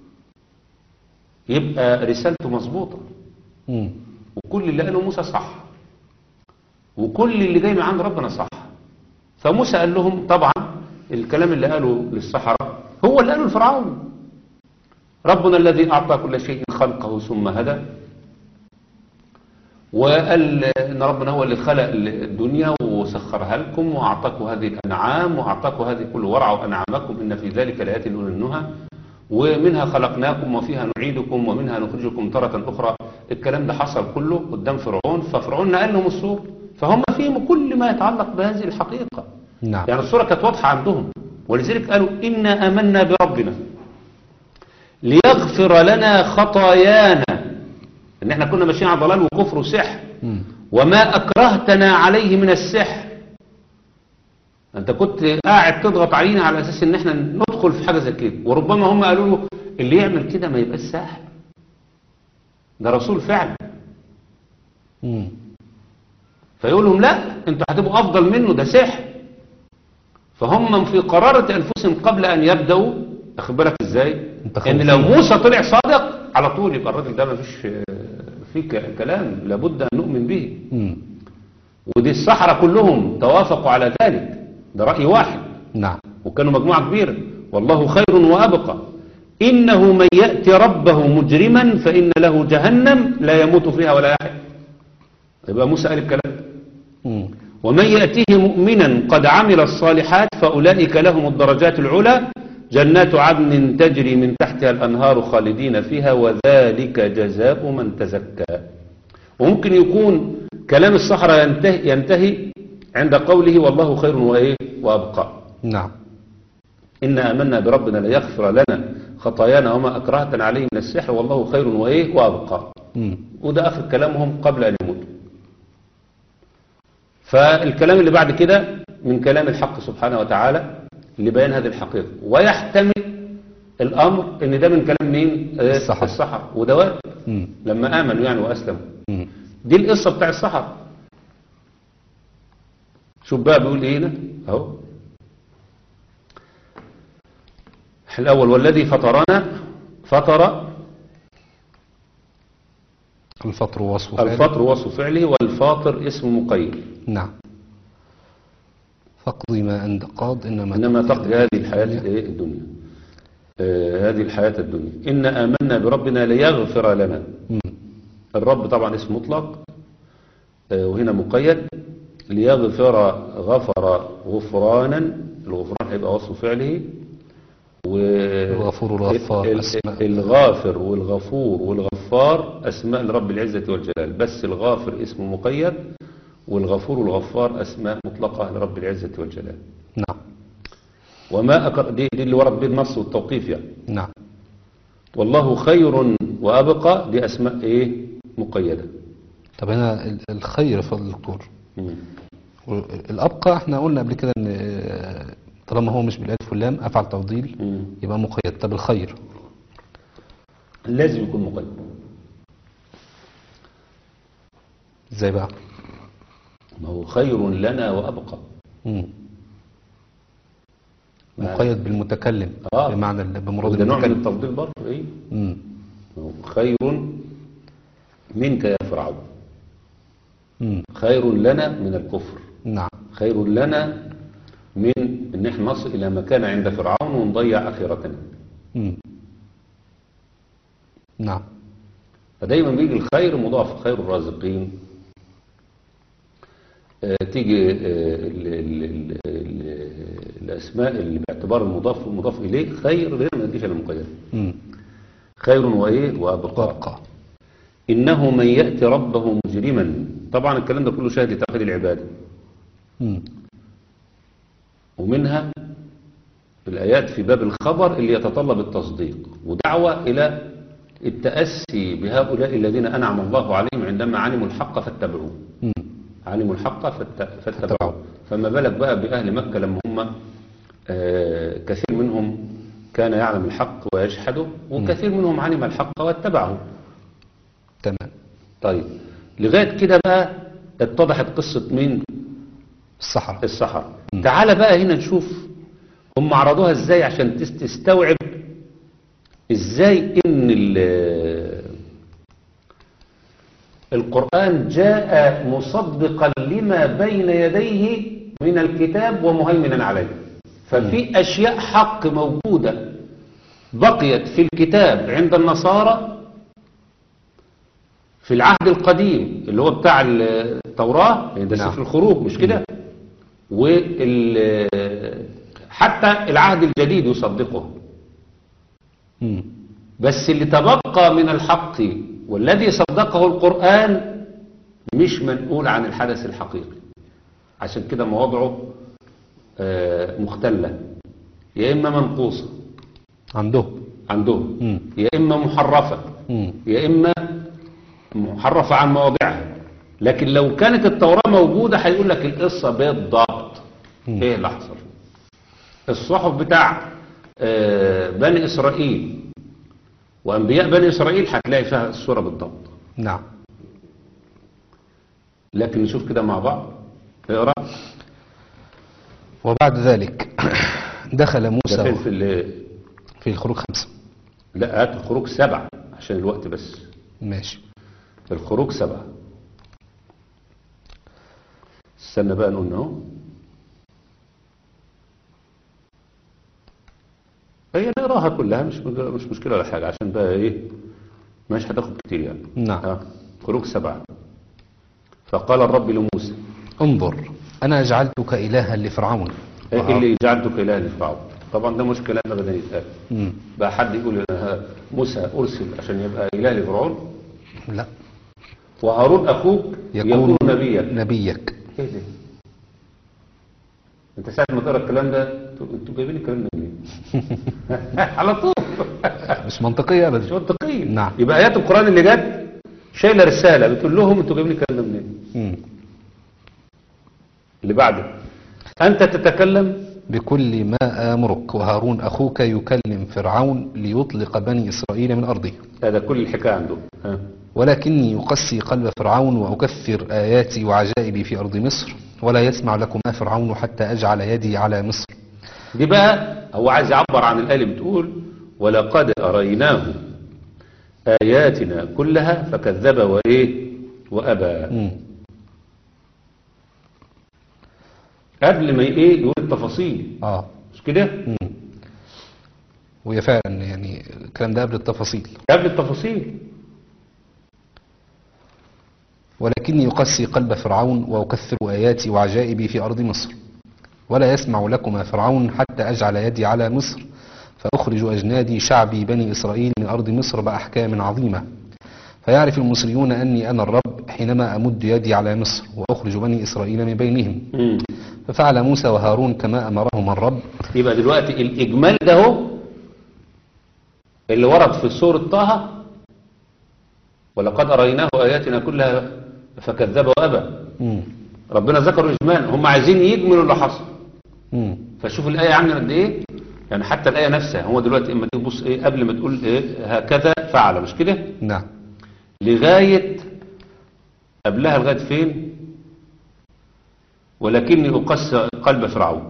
يبقى رسالته مظبوطة مم. وكل اللي قاله موسى صح وكل اللي جاي من عند ربنا صح فموسى قال لهم طبعا الكلام اللي قاله للسحرة هو اللي قاله لفرعون ربنا الذي أعطى كل شيء خلقه ثم هدى وقال ان ربنا هو اللي خلق الدنيا وسخرها لكم واعطاكم هذه الانعام واعطاكم هذه كل ورع انعامكم ان في ذلك لايات لاولي النهى ومنها خلقناكم وفيها نعيدكم ومنها نخرجكم تارة اخرى الكلام ده حصل كله قدام فرعون ففرعون نقل لهم الصور فهم فيهم كل ما يتعلق بهذه الحقيقة نعم يعني الصورة كانت واضحة عندهم ولذلك قالوا إنا آمنا بربنا ليغفر لنا خطايانا إن احنا كنا ماشيين على ضلال وكفر وسحر مم. وما أكرهتنا عليه من السحر أنت كنت قاعد تضغط علينا على أساس إن احنا ندخل في حاجة زي كده وربما هم قالوا له اللي يعمل كده ما يبقاش ساحر ده رسول فعلا مم. فيقول لهم لا انتوا هتبقوا افضل منه ده سحر فهم في قرارة انفسهم قبل ان يبدأوا اخد بالك ازاي متخوفين. ان لو موسى طلع صادق على طول يبقى الراجل ده ما فيش في ك- كلام لابد ان نؤمن به مم. ودي السحرة كلهم توافقوا على ذلك ده رأي واحد نعم وكانوا مجموعة كبيرة والله خير وأبقى إنه من يأتي ربه مجرما فإن له جهنم لا يموت فيها ولا يحيا يبقى موسى قال الكلام ده. مم. ومن يأتيه مؤمنا قد عمل الصالحات فأولئك لهم الدرجات العلى جنات عدن تجري من تحتها الأنهار خالدين فيها وذلك جزاء من تزكى وممكن يكون كلام الصحراء ينتهي, ينتهي عند قوله والله خير وإيه وأبقى نعم إنا آمنا بربنا ليغفر لنا خطايانا وما أكرهتنا عليه من السحر والله خير وإيه وأبقى مم. وده آخر كلامهم قبل أن يموتوا فالكلام اللي بعد كده من كلام الحق سبحانه وتعالى لبيان هذه الحقيقة ويحتمل الأمر إن ده من كلام مين آه، السحرة. السحر وده وارد مم. لما آمنوا يعني وأسلموا مم. دي القصة بتاع السحر شوف بقى بيقول ايه هنا اهو الاول والذي فطرنا فطر الفطر وصف فعل. الفطر وصف فعله والفاطر اسم مقيد نعم فاقضي ما أنت قاض إنما انما تقضي هذه الحياة الايه الدنيا آه هذه الحياة الدنيا إن آمنا بربنا ليغفر لنا مم. الرب طبعا اسم مطلق آه، وهنا مقيد ليغفر غفر غفرانا الغفران هيبقى وصف فعله و الغفور والغفار ال- أسماء. الغافر والغفور والغفار أسماء لرب العزة والجلال بس الغافر اسم مقيد والغفور والغفار أسماء مطلقة لرب العزة والجلال نعم وما أكر... دي, دي اللي ورد به النص والتوقيف يعني نعم والله خير وأبقى دي أسماء إيه مقيدة طب هنا ال- الخير فضل الدكتور مم. الأبقى احنا قلنا قبل كده ان آه، طالما هو مش بالالف واللام افعل تفضيل مم. يبقى مقيد طب الخير لازم يكون مقيد ازاي بقى ما هو خير لنا وأبقى مم. مقيد بالمتكلم آه. بمعنى ال- بمراد وده نوع من المتكلم التفضيل برضه إيه مم. ما هو خير منك يا فرعون مم. خير لنا من الكفر نعم خير لنا من ان احنا نصل الى مكان عند فرعون ونضيع اخرتنا مم. نعم فدايما بيجي الخير مضاف خير الرازقين آه، تيجي آه، ال ال ال ال الاسماء اللي باعتبار المضاف والمضاف اليه خير غير ما تجيش الا مقيده مم. خير وايه وابقى وابقى انه من ياتي ربه مجرما طبعا الكلام ده كله شاهد لتوحيد العباده مم. ومنها الآيات في باب الخبر اللي يتطلب التصديق ودعوة إلى التأسي بهؤلاء الذين أنعم الله عليهم عندما علموا الحق فاتبعوه مم. علموا الحق فات- فاتبعوه فاتبعوه. فما بالك بقى بأهل مكة لما هم آه، كثير منهم كان يعلم الحق ويجحده وكثير منهم علم الحق واتبعه تمام طيب لغاية كده بقى اتضحت قصة مين الصحراء السحر مم. تعال بقى هنا نشوف هم عرضوها ازاي عشان تس- تستوعب ازاي ان ال- القرآن جاء مصدقا لما بين يديه من الكتاب ومهيمنا عليه ففي أشياء حق موجودة بقيت في الكتاب عند النصارى في العهد القديم اللي هو بتاع التوراة يعني ده نعم. سفر الخروج مش كده وال حتى العهد الجديد يصدقه مم. بس اللي تبقى من الحق والذي صدقه القرآن مش منقول عن الحدث الحقيقي عشان كده مواضعه آه، مختلة يا إما منقوصة عندهم عندهم مم. يا إما محرفة مم. يا إما محرفة عن مواضعها لكن لو كانت التوراة موجودة هيقول لك القصة بالضبط مم. ايه اللي حصل الصحف بتاع آه، بني إسرائيل وأنبياء بني إسرائيل هتلاقي فيها الصورة بالضبط نعم لكن نشوف كده مع بعض اقرا وبعد ذلك دخل ده فين موسى في ال- في الخروج خمسة لا هات الخروج سبعة عشان الوقت بس ماشي الخروج سبعة استنى بقى نقول اهو هي نقراها كلها مش مش مشكلة ولا حاجة عشان بقى ايه مش هتاخد كتير يعني نعم. ها، خروج سبعة فقال الرب لموسى انظر أنا جعلتك إلها لفرعون إيه اللي جعلتك إله لفرعون طبعا ده مش كلام ابدا يتقال مم. بقى حد يقول ها، موسى ارسل عشان يبقى اله لفرعون لا وهارون اخوك يكون يكون نبيا نبيك ايه ده انت ساعه ما تقرا الكلام ده انتوا انتوا جايبين الكلام ده منين على طول مش منطقية مش أبدا منطقي نعم. يبقى ايات القران اللي جت شايله رساله بتقول لهم انتوا جايبين الكلام ده منين مم. اللي بعده انت تتكلم بكل ما آمرك وهارون أخوك يكلم فرعون ليطلق بني إسرائيل من أرضه هذا كل الحكايه عنده ها ولكني يقسي قلب فرعون وأكفر آياتي وعجائبي في أرض مصر ولا يسمع لكما فرعون حتى أجعل يدي على مصر دي بقى هو عايز يعبر عن الآية اللي بتقول ولقد أريناه آياتنا كلها فكذب وإيه وأبى مم. قبل ما إيه يقول التفاصيل آه مش كده مم. وهي فعلا يعني الكلام ده قبل التفاصيل قبل التفاصيل ولكني يقسي قلب فرعون وأكثر آياتي وعجائبي في أرض مصر ولا يسمع لكما فرعون حتى أجعل يدي على مصر فأخرج أجنادي شعبي بني إسرائيل من أرض مصر بأحكام عظيمة فيعرف المصريون أني أنا الرب حينما أمد يدي على مصر وأخرج بني إسرائيل من بينهم مم. ففعل موسى وهارون كما أمرهما الرب يبقى دلوقتي الإجمال ده هو اللي ورد في سورة طه ولقد أريناه آياتنا كلها فكذب وأبى مم. ربنا ذكر إجمال هم عايزين يجملوا اللي حصل مم. فشوف الآية عاملة قد إيه يعني حتى الآية نفسها هو دلوقتي إما تبص إيه قبل ما تقول إيه هكذا فعل مش كده نعم لغاية قبلها لغاية فين ولكني أقسى قلب فرعون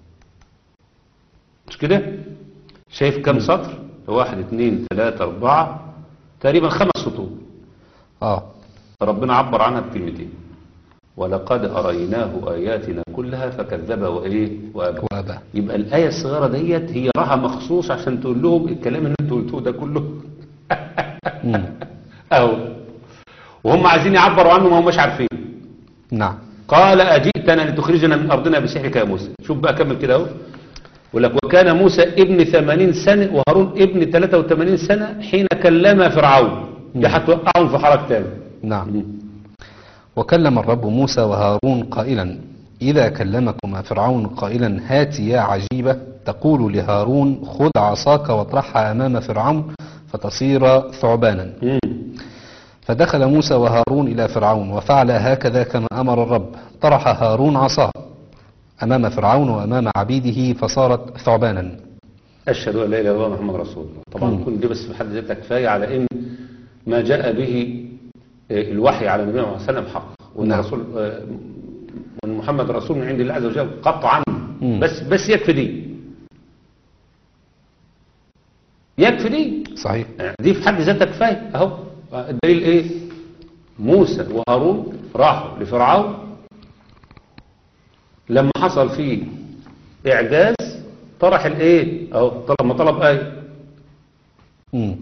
مش كده شايف كم سطر واحد اتنين تلاتة أربعة تقريبا خمس سطور آه ربنا عبر عنها بكلمتين ولقد أريناه آياتنا كلها فكذب وإيه وأبى وأبى يبقى الآية الصغيرة ديت هي راها مخصوص عشان تقول لهم الكلام اللي انتوا قلتوه ده كله مم. أهو وهم عايزين يعبروا عنه ما هماش عارفين نعم قال أجئتنا لتخرجنا من أرضنا بسحرك يا موسى شوف بقى كمل كده أهو يقول لك وكان موسى ابن ثمانين سنة وهارون ابن 83 سنة حين كلم فرعون دي هتوقعهم في حركة تاني نعم وكلم الرب موسى وهارون قائلا إذا كلمكما فرعون قائلا هات يا عجيبة تقول لهارون خذ عصاك واطرحها أمام فرعون فتصير ثعبانا مم. فدخل موسى وهارون إلى فرعون وفعل هكذا كما أمر الرب طرح هارون عصاه أمام فرعون وأمام عبيده فصارت ثعبانا أشهد أن لا إله إلا الله محمد رسول الله طبعا مم. كل دي بس في حد ذاتها كفاية على إن ما جاء به آه، الوحي على النبي صلى الله عليه وسلم حق وأن نعم. رسول آه، وأن محمد رسول من عند الله عز وجل قطعا مم. بس بس يكفي دي يكفي دي صحيح دي في حد ذاتها كفايه اهو الدليل ايه موسى وهارون راحوا لفرعون لما حصل فيه اعجاز طرح الايه اهو طلب ما طلب ايه مم.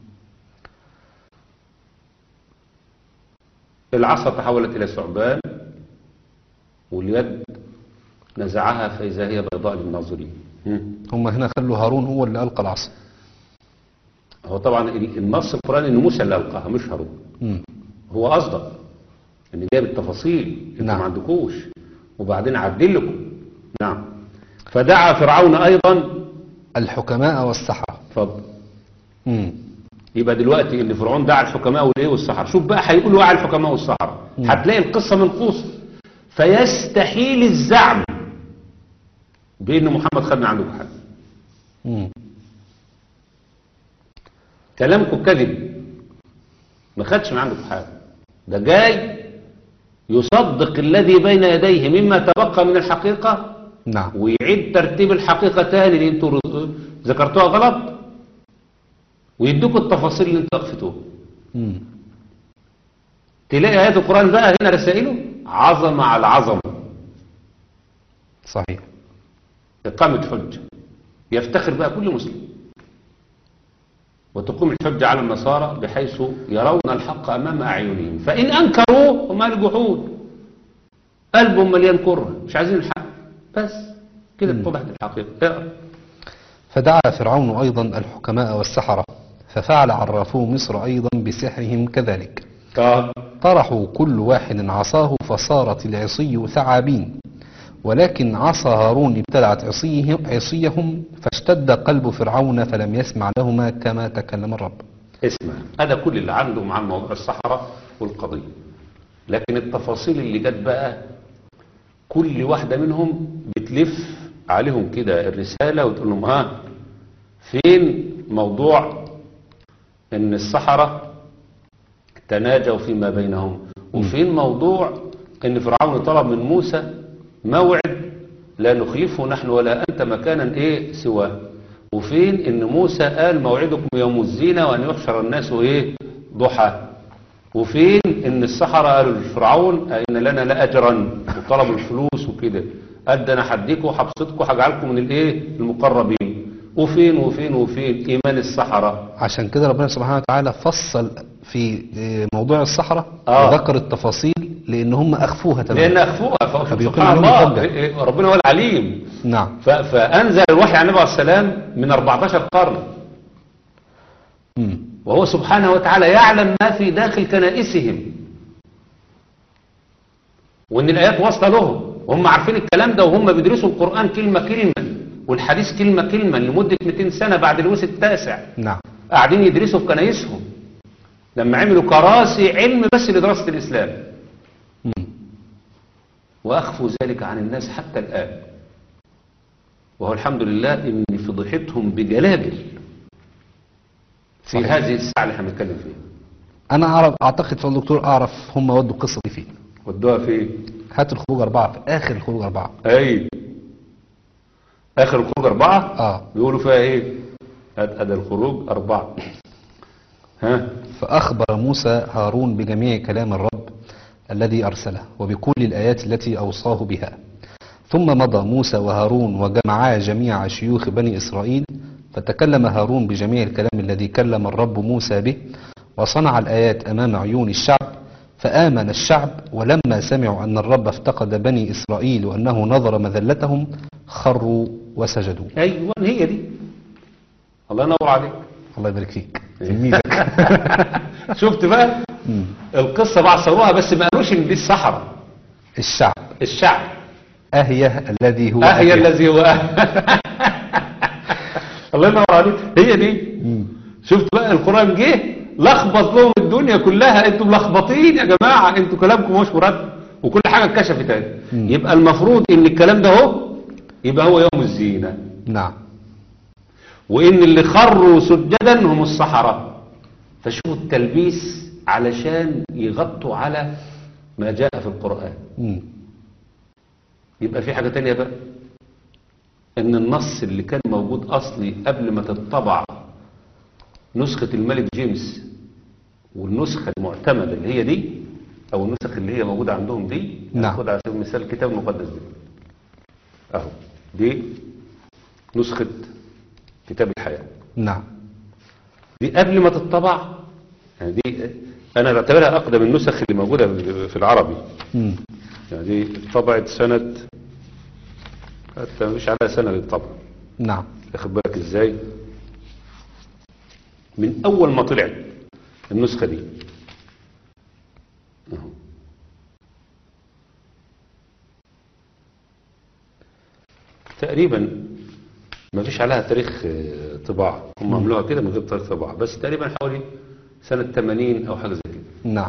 العصا تحولت الى ثعبان واليد نزعها فاذا هي بيضاء للناظرين مم. هم هنا خلوا هارون هو اللي ألقى العصا هو طبعا النص القراني ان موسى اللي القاها مش هارون مم. هو قصدك ان جايب التفاصيل انتوا نعم. ما عندكوش وبعدين عدل لكم نعم فدعا فرعون ايضا الحكماء والسحرة اتفضل مم. يبقى دلوقتي ان فرعون دعا الحكماء والايه والسحرة شوف بقى هيقولوا ايه على الحكماء والسحرة مم. هتلاقي القصة منقوصة فيستحيل الزعم بان محمد خد من عندكم حاجه مم. كلامكم كذب ما خدش من عندكم حاجه ده جاي يصدق الذي بين يديه مما تبقى من الحقيقة نعم ويعيد ترتيب الحقيقة تاني اللي انتوا ذكرتوها غلط ويدوكوا التفاصيل اللي انتوا اخفتوها مم. تلاقي آيات القرآن بقى هنا رسائله عظمة على عظمة صحيح إقامة حجة يفتخر بقى كل مسلم وتقوم الحجة على النصارى بحيث يرون الحق أمام أعينهم فإن أنكروه هم الجحود قلبهم مليان كره مش عايزين الحق بس كده اتضحت الحقيقة اقرأ فدعا فرعون أيضا الحكماء والسحرة ففعل عرافو مصر أيضا بسحرهم كذلك آه. طرحوا كل واحد عصاه فصارت العصي ثعابين ولكن عصا هارون ابتلعت عصيهم, عصيهم فاشتد قلب فرعون فلم يسمع لهما كما تكلم الرب اسمع هذا كل اللي عنده مع موضوع الصحراء والقضية لكن التفاصيل اللي جت بقى كل واحدة منهم بتلف عليهم كده الرسالة وتقول لهم ها فين موضوع ان السحرة تناجوا فيما بينهم وفين موضوع ان فرعون طلب من موسى موعد لا نخلفه نحن ولا انت مكانا ايه سواه وفين ان موسى قال موعدكم يوم الزينة وان يحشر الناس ايه ضحى وفين ان السحرة قالوا لفرعون ان لنا لاجرا وطلبوا الفلوس وكده قد انا هديكم وحبسطكم هجعلكم من الايه المقربين وفين وفين وفين ايمان السحرة عشان كده ربنا سبحانه وتعالى فصل في آه، موضوع الصحراء آه. وذكر التفاصيل لان هم اخفوها لان تماما اخفوها ف- فبيقيم سبحان عليهم الله الحجة. إيه- إيه، ربنا هو العليم نعم ف- فانزل الوحي على النبي عليه السلام من 14 قرن مم. وهو سبحانه وتعالى يعلم ما في داخل كنائسهم وان الايات واصله لهم وهم عارفين الكلام ده وهم بيدرسوا القران كلمه كلمه والحديث كلمه كلمه لمده 200 سنه بعد الوس التاسع نعم قاعدين يدرسوا في كنايسهم لما عملوا كراسي علم بس لدراسه الاسلام مم. واخفوا ذلك عن الناس حتى الان وهو الحمد لله ان فضيحتهم بجلابل في صحيح. هذه الساعه اللي احنا بنتكلم فيها انا اعرف اعتقد فضل الدكتور اعرف هم ودوا القصه دي فين ودوها فين هات الخروج اربعه في اخر الخروج اربعه اي اخر الخروج اربعة اه بيقولوا فيها ايه هات ادى الخروج اربعة ها فأخبر موسى هارون بجميع كلام الرب الذي أرسله وبكل الآيات التي أوصاه بها ثم مضى موسى وهارون وجمعا جميع شيوخ بني إسرائيل فتكلم هارون بجميع الكلام الذي كلم الرب موسى به وصنع الآيات أمام عيون الشعب فآمن الشعب ولما سمعوا أن الرب افتقد بني إسرائيل وأنه نظر مذلتهم خروا وسجدوا ايوه هي دي الله ينور عليك الله يبارك فيك تلميذك شفت بقى مم. القصة بعصروها بس ما قالوش ان دي الصحراء الشعب الشعب أهيه الذي هو اه هي أهيه. الذي هو الله ينور عليك هي دي مم. شفت بقى القرآن جه لخبط لهم الدنيا كلها انتم ملخبطين يا جماعة انتوا كلامكم مش مرتب وكل حاجة اتكشفت اهي مم. يبقى المفروض ان الكلام ده اهو يبقى هو يوم الزينة نعم وان اللي خروا سجدا هم الصحراء فشوفوا التلبيس علشان يغطوا على ما جاء في القرآن مم. يبقى في حاجة تانية بقى ان النص اللي كان موجود اصلي قبل ما تطبع نسخة الملك جيمس والنسخة المعتمدة اللي هي دي أو النسخ اللي هي موجودة عندهم دي نعم. خد على سبيل المثال الكتاب المقدس ده أهو دي نسخة كتاب الحياة نعم دي قبل ما تطبع يعني دي أنا بعتبرها أقدم النسخ اللي موجودة في العربي مم. يعني دي طبعت سنة حتى مش على سنة للطبع نعم واخد بالك ازاي من اول ما طلعت النسخة دي أهو. تقريبا ما فيش عليها تاريخ آه، طباعة هم عملوها كده من غير تاريخ طباعة بس تقريبا حوالي سنة 80 او حاجة زي كده نعم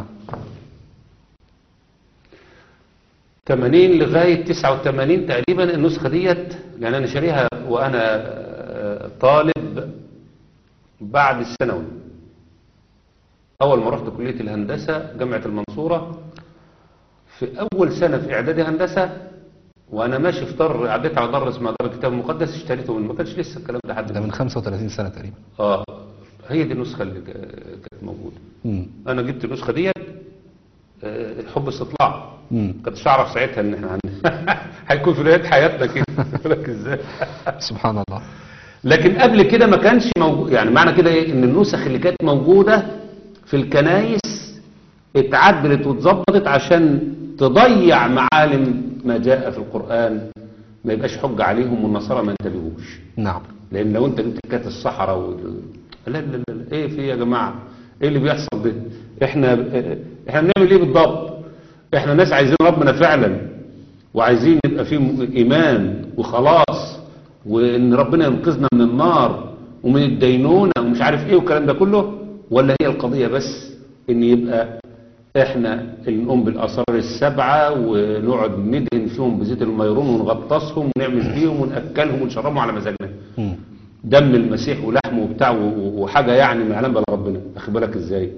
80 لغاية 89 تقريبا النسخة ديت لأن أنا شاريها وأنا آه، طالب بعد الثانوي أول ما رحت كلية الهندسة جامعة المنصورة في أول سنة في إعدادي هندسة وأنا ماشي في دار عديت على دار اسمها دار الكتاب المقدس اشتريته من ما كانش لسه الكلام ده حد ده من 35 سنة تقريبا اه هي دي النسخة اللي كا- كانت موجودة مم. أنا جبت النسخة ديت آه، حب استطلاع مم. كنتش اعرف ساعتها ان احنا هن... هيكون في بدايه حياتنا كده لك ازاي سبحان الله لكن قبل كده ما كانش موجود يعني معنى كده ايه ان النسخ اللي كانت موجوده في الكنايس اتعدلت واتظبطت عشان تضيع معالم ما جاء في القران ما يبقاش حجه عليهم والنصارى ما ينتبهوش نعم لان لو انت جبت حكايه الصحراء وال... لا, لا لا لا ايه في إيه يا جماعه ايه اللي بيحصل ده احنا احنا بنعمل ايه بالضبط احنا ناس عايزين ربنا فعلا وعايزين يبقى في م- ايمان وخلاص وان ربنا ينقذنا من النار ومن الدينونه ومش عارف ايه والكلام ده كله ولا هي القضيه بس ان يبقى احنا اللي نقوم بالاثار السبعه ونقعد ندهن فيهم بزيت الميرون ونغطسهم ونعمل فيهم وناكلهم ونشربهم على مزاجنا مم. دم المسيح ولحمه وبتاع و- و- وحاجه يعني ما يعلم بها إلا ربنا واخد بالك ازاي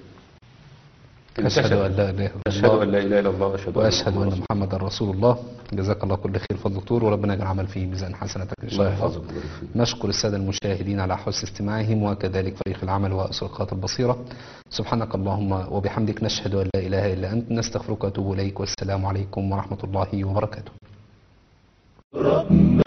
أشهد أن لا إله إلا اشهد الله ان لا اله الا الله واشهد وأشهد محمداً أن رسول محمدا رسول الله جزاك الله كل خير فضل دكتور وربنا يجعل عمل فيه ميزان حسناتك إن الله شاء الله يحفظك ويبارك فيك. نشكر السادة المشاهدين على حسن استماعهم وكذلك فريق العمل وأسرقات البصيرة سبحانك اللهم وبحمدك نشهد أن لا إله إلا أنت نستغفرك وأتوب إليك والسلام عليكم ورحمة الله وبركاته